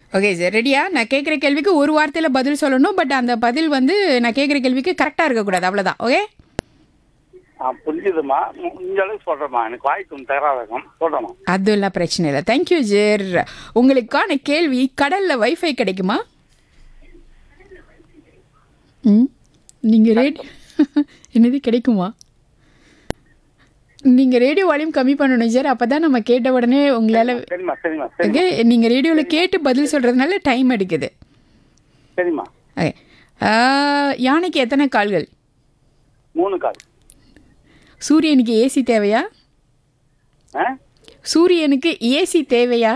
Okay sir ரெடியா நான் கேட்குற கேள்விக்கு ஒரு வார்த்தையில் பதில் சொல்லணும் பட் அந்த பதில் வந்து நான் கேட்குற கேள்விக்கு கரெக்டாக இருக்கக்கூடாது அவ்வளோதான் ஓகே ஆ புரிஞ்சுதுமா இந்த அளவுக்கு சொல்கிறேம்மா எனக்கு வாய்ப்பு கொஞ்சம் தகராறு இருக்கும் சொல்கிறேம்மா அதெல்லாம் பிரச்சனை இல்லை தேங்க்யூ ஜெர் உங்களுக்கான கேள்வி கடலில் வைஃபை கிடைக்குமா ம் நீங்கள் ரேடியோ என்னது கிடைக்குமா நீங்கள் ரேடியோ வால்யூம் கம்மி பண்ணணும் சார் அப்போ தான் நம்ம கேட்ட உடனே உங்களால் சரிம்மா சரிம்மா சரி ஓகே நீங்கள் ரேடியோவில் கேட்டு பதில் சொல்கிறதுனால டைம் எடுக்குது சரிம்மா ஓகே யானைக்கு எத்தனை கால்கள் மூணு கால் சூரியனுக்கு ஏசி தேவையா ஆ சூரியனுக்கு ஏசி தேவையா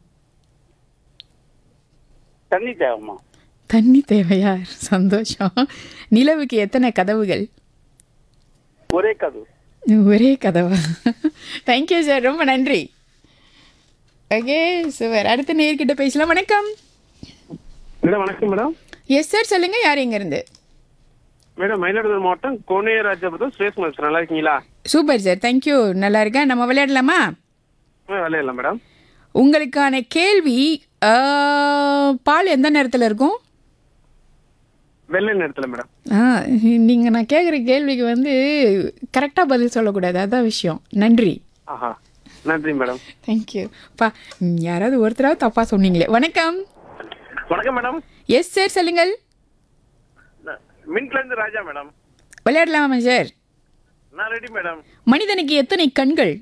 தண்ணி தேவைம்மா தண்ணி தேவையா சந்தோஷம் நிலவுக்கு எத்தனை கதவுகள் ஒரே கதவு ஒரே கதவா தேங்க்யூ சார் ரொம்ப நன்றி ஓகே சுவர் அடுத்த நேர்கிட்ட பேசலாம் வணக்கம் மேடம் வணக்கம் மேடம் எஸ் சார் சொல்லுங்க யார் எங்கேருந்து மேடம் மயிலாடுதுறை மாவட்டம் கோனேராஜபுரம் சுரேஷ்குமார் சார் நல்லா இருக்கீங்களா சூப்பர் சார் தேங்க்யூ நல்லா இருக்கேன் நம்ம விளையாடலாமா விளையாடலாம் மேடம் உங்களுக்கான கேள்வி ஆ, பால் எந்த நேரத்தில் இருக்கும் வெள்ளை நேரத்துல மேடம் ஆ நீங்கள் நான் கேட்குற கேள்விக்கு வந்து கரெக்டாக பதில் சொல்லக்கூடாது அதான் விஷயம் நன்றி ஆஹா நன்றி மேடம் தேங்க்யூ பா ம், யாராவது ஒருத்தராவது தப்பாக சொன்னீங்களே வணக்கம் வணக்கம் மேடம் எஸ் சார் சொல்லுங்கள் மின்ட்ல இருந்து ராஜா மேடம் விளையாடலாமா சார் நான் ரெடி மேடம் மனிதனுக்கு எத்தனை கண்கள்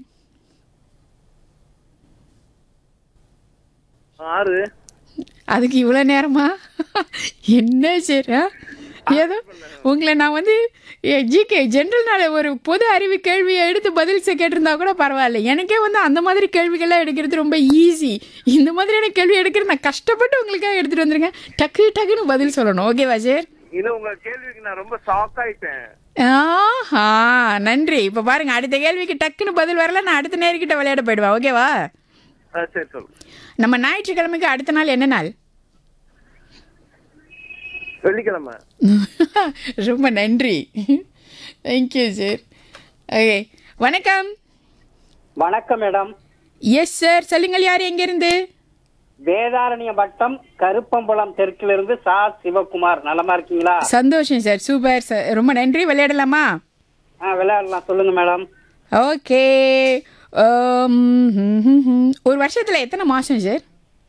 ஆறு அதுக்கு இவ்வளோ நேரமா என்ன சார் ஆ? ஏதோ உங்களை நான் வந்து ஜிகே ஜென்ரல்னால ஒரு பொது அறிவு கேள்வியை எடுத்து பதில் செ- கேட்டிருந்தா கூட பரவாயில்ல எனக்கே வந்து அந்த மாதிரி கேள்விகள்லாம் எடுக்கிறது ரொம்ப ஈஸி இந்த மாதிரியான கேள்வி எடுக்கிறது நான் கஷ்டப்பட்டு உங்களுக்காக எடுத்துகிட்டு வந்துருங்க டக்கு டக்குன்னு பதில் சொல்லணும் ஓகேவா சார் இது உங்க கேள்விக்கு நான் ரொம்ப ஷாக் ஆயிட்டேன் ஆஹா நன்றி இப்போ பாருங்க அடுத்த கேள்விக்கு டக்குன்னு பதில் வரல நான் அடுத்த நேர்கிட்ட விளையாட போயிடுவேன் ஓகேவா ஆ, சரி சொல்லு நம்ம ஞாயிற்றுக்கிழமைக்கு அடுத்த நாள் என்ன நாள் வெள்ளிக்கிழமை ரொம்ப நன்றி தேங்க்யூ சார் ஓகே வணக்கம் வணக்கம் மேடம் எஸ் சார் சொல்லுங்கள் யார் எங்கேருந்து வேதாரண்ய வட்டம் கருப்பம்பலம் தெற்கிலிருந்து சா சிவகுமார் நலமா இருக்கீங்களா சந்தோஷம் சார் சூப்பர் சார் ரொம்ப நன்றி விளையாடலாமா ஆ விளையாடலாம் சொல்லுங்க மேடம் ஓகே ஒரு வருஷத்தில் எத்தனை மாதம் சார்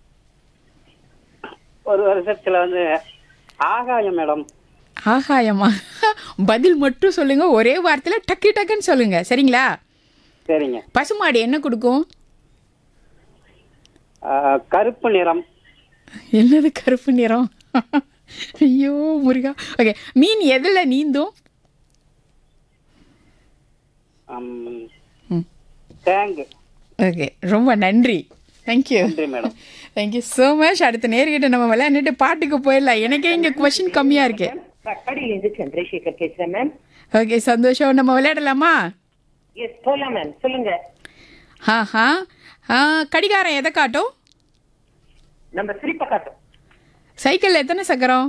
ஒரு வருஷத்துல வந்து ஆகாயம் மேடம் ஆகாயமா பதில் மட்டும் சொல்லுங்க ஒரே வார்த்தையில் டக்கு டக்குன்னு சொல்லுங்க சரிங்களா சரிங்க பசுமாடு என்ன கொடுக்கும் ஆ, கருப்பு நிறம் என்னது கருப்பு நிறம் ஐயோ முருகா ஓகே மீன் எதில் நீந்தும் ம், ம். தேங்கு ஓகே ரொம்ப நன்றி தேங்க்யூ நன்றி மேடம் தேங்க்யூ ஸோ மச் அடுத்த நேர்கிட்ட நம்ம விளையாண்டுட்டு பாட்டுக்கு போயிடலாம் எனக்கே இங்கே கொஷின் கம்மியாக இருக்கு கடியிலிருந்து சந்திரசேகர் பேசுறேன் மேம் ஓகே சந்தோஷம் நம்ம விளையாடலாமா எஸ் போலாம் மேம் சொல்லுங்க ஆஹா ஆ கடிகாரம் எதை காட்டும் நம்ம சிரிப்ப காட்டும் சைக்கிள் எத்தனை சக்கரம்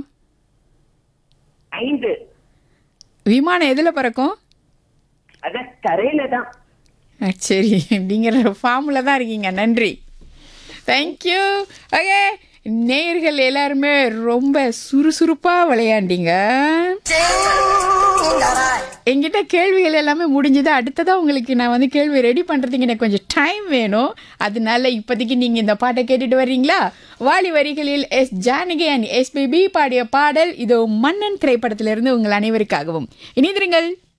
ஐந்து விமானம் எதில் பறக்கும் அத தரையில தான் ஆ, சரி அப்படிங்கிற ஃபார்மில் தான் இருக்கீங்க நன்றி தேங்க்யூ ஓகே நேயர்கள் எல்லாருமே ரொம்ப சுறுசுறுப்பாக விளையாண்டீங்க என்கிட்ட கேள்விகள் எல்லாமே முடிஞ்சது அடுத்ததாக உங்களுக்கு நான் வந்து கேள்வி ரெடி பண்ணுறதுக்கு எனக்கு கொஞ்சம் டைம் வேணும் அதனால இப்போதைக்கு நீங்கள் இந்த பாட்டை கேட்டுட்டு வர்றீங்களா வாலி வரிகளில் எஸ் ஜானகி அண்ட் எஸ்பிபி பாடிய பாடல் இதோ மன்னன் திரைப்படத்திலிருந்து உங்கள் அனைவருக்காகவும் இணைந்திருங்கள்